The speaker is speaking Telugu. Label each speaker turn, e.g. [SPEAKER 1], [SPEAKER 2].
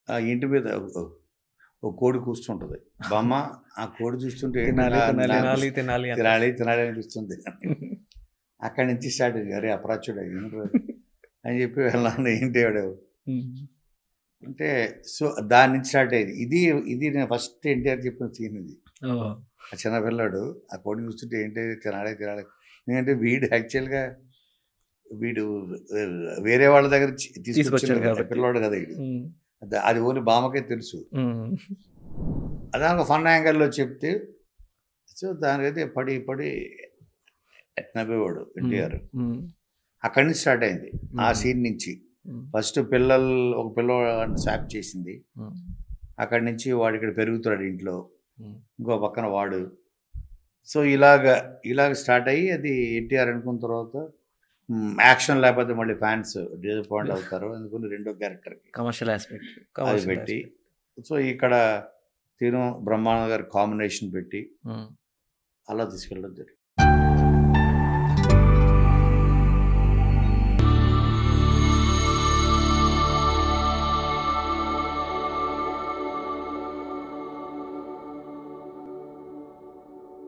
[SPEAKER 1] ఆ ఇంటి మీద ఒక- ఒక కోడి కూర్చుంటుంది బొమ్మ ఆ కోడి చూస్తుంటే ఏంటి
[SPEAKER 2] తినాలి
[SPEAKER 1] ఇలా-
[SPEAKER 2] తినాలి
[SPEAKER 1] ఇలా
[SPEAKER 2] తినాలి తినాలి అని.
[SPEAKER 1] తినాలి తినాలి అనిపిస్తుంది అక్కడి నుంచి స్టార్ట్ అయ్యింది అరే అప్రాచుడు ఏంట్రా అని చెప్పి వెళ్ళాను ఏంటి వాడు
[SPEAKER 2] ఉమ్.
[SPEAKER 1] అంటే సో దాని నుంచి స్టార్ట్ అయ్యేది ఇది ఇది నేను ఫస్ట్ ఎన్టీఆర్ చెప్పిన సీన్ ఇది
[SPEAKER 2] ఓ.
[SPEAKER 1] ఆ చిన్నపిల్లాడు ఆ కోడిని చూస్తుంటే ఏంటి తినాలి తినాలి ఎందుకంటే వీడు యాక్చువల్గా వీడు ఆ, వేరే వాళ్ళ దగ్గర చి-
[SPEAKER 2] తీసుకొచ్చాడు
[SPEAKER 1] తీసుకొచ్చిన
[SPEAKER 2] కాబట్టి.
[SPEAKER 1] పిల్లోడు కదా వీడు
[SPEAKER 2] ఉమ్.
[SPEAKER 1] అది- అది ఓన్లీ బామకే తెలుసు
[SPEAKER 2] ఉమ్.
[SPEAKER 1] అదే ఒక ఫన్ యాంగిల్లో చెప్తే సో దానికైతే పడి పడి నవ్వేవాడు ఎన్టీఆర్
[SPEAKER 2] ఉమ్.
[SPEAKER 1] అక్కడి నుంచి స్టార్ట్ అయింది ఆ
[SPEAKER 2] ఉమ్.
[SPEAKER 1] సీన్ నుంచి
[SPEAKER 2] ఉమ్.
[SPEAKER 1] ఫస్ట్ పిల్లలు ఒక పిల్లవాడిని సాప్ చేసింది
[SPEAKER 2] ఉమ్.
[SPEAKER 1] అక్కడి నుంచి వాడు ఇక్కడ పెరుగుతాడు ఇంట్లో
[SPEAKER 2] ఉమ్.
[SPEAKER 1] ఇంకో పక్కన వాడు సో ఇలాగ ఇలాగ స్టార్ట్ అయ్యి అది ఎన్టీఆర్ అనుకున్న తర్వాత మ్, యాక్షన్ లేకపోతే మళ్ళీ ఫ్యాన్స్ డిసప్పాయింట్ అవుతారు అందుకని రెండో క్యారెక్టర్కి
[SPEAKER 2] కమర్షియల్ ఆస్పెక్ట్
[SPEAKER 1] అది
[SPEAKER 2] కమర్షియల్
[SPEAKER 1] పెట్టి సో ఇక్కడ తిను బ్రహ్మానంద గారి కాంబినేషన్ పెట్టి
[SPEAKER 2] ఉమ్.
[SPEAKER 1] అలా తీసుకెళ్ళడం జరిగింది